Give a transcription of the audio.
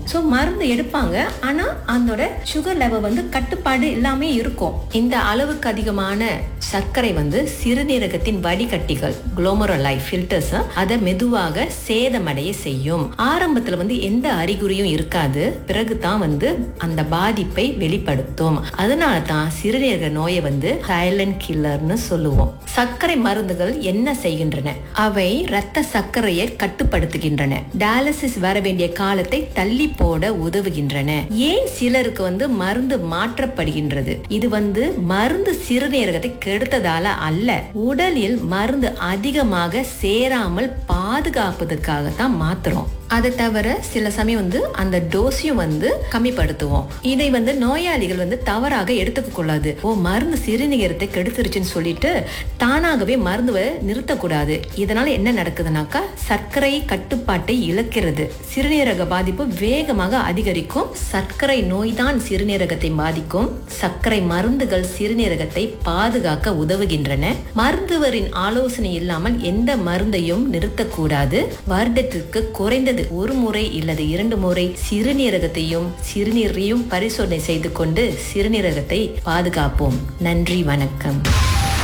so மருந்து எடுப்பாங்க ஆனா அதோட சுகர் லெவல் வந்து கட்டுப்பாடு இல்லாம இருக்கும் இந்த அளவுக்கு அதிகமான சர்க்கரை வந்து சிறுநீரகத்தின் வடிகட்டிகள் குளோமரோலை ஃபில்டர்ஸ் அதை மெதுவாக சேதமடைய செய்யும் ஆரம்பத்துல வந்து எந்த அறிகுறியும் இருக்காது பிறகு தான் வந்து அந்த பாதிப்பை வெளிப்படுத்தும் அதனால தான் சிறுநீரக நோயை வந்து சைலண்ட் கில்லர்னு சொல்லுவோம் சர்க்கரை மருந்துகள் என்ன செய்கின்றன அவை இரத்த சர்க்கரையை கட்டுப்படுத்துகின்றன டயாலிசிஸ் வர வேண்டிய காலத்தை தள்ளி போட உதவுகின்றன ஏன் சிலருக்கு வந்து மருந்து மாற்றப்படுகின்றது இது வந்து மருந்து சிறுநீரகத்தை கெடுத்ததால அல்ல உடலில் மருந்து அதிகமாக சேராமல் பாதுகாப்பதற்காக தான் மாத்துறோம் அதை தவிர சில சமயம் வந்து அந்த டோஸையும் வந்து கம்மிப்படுத்துவோம் இதை வந்து நோயாளிகள் வந்து தவறாக எடுத்துக்க கூடாது ஓ மருந்து சிறுநீரகத்தை கெடுத்துருச்சுன்னு சொல்லிட்டு தானாகவே மருந்துவை நிறுத்தக்கூடாது இதனால என்ன நடக்குதுனாக்கா சர்க்கரை கட்டுப்பாட்டை இழக்கிறது சிறுநீரக பாதிப்பு வேகமாக அதிகரிக்கும் சர்க்கரை நோய்தான் சிறுநீரகத்தை பாதிக்கும் சர்க்கரை மருந்துகள் சிறுநீரகத்தை பாதுகாக்க உதவுகின்றன மருத்துவரின் ஆலோசனை இல்லாமல் எந்த மருந்தையும் நிறுத்தக்கூடாது வருடத்திற்கு குறைந்தது ஒரு முறை இல்லது இரண்டு முறை சிறுநீரகத்தையும் சிறுநீரையும் பரிசோதனை செய்து கொண்டு சிறுநீரகத்தை பாதுகாப்போம் நன்றி வணக்கம்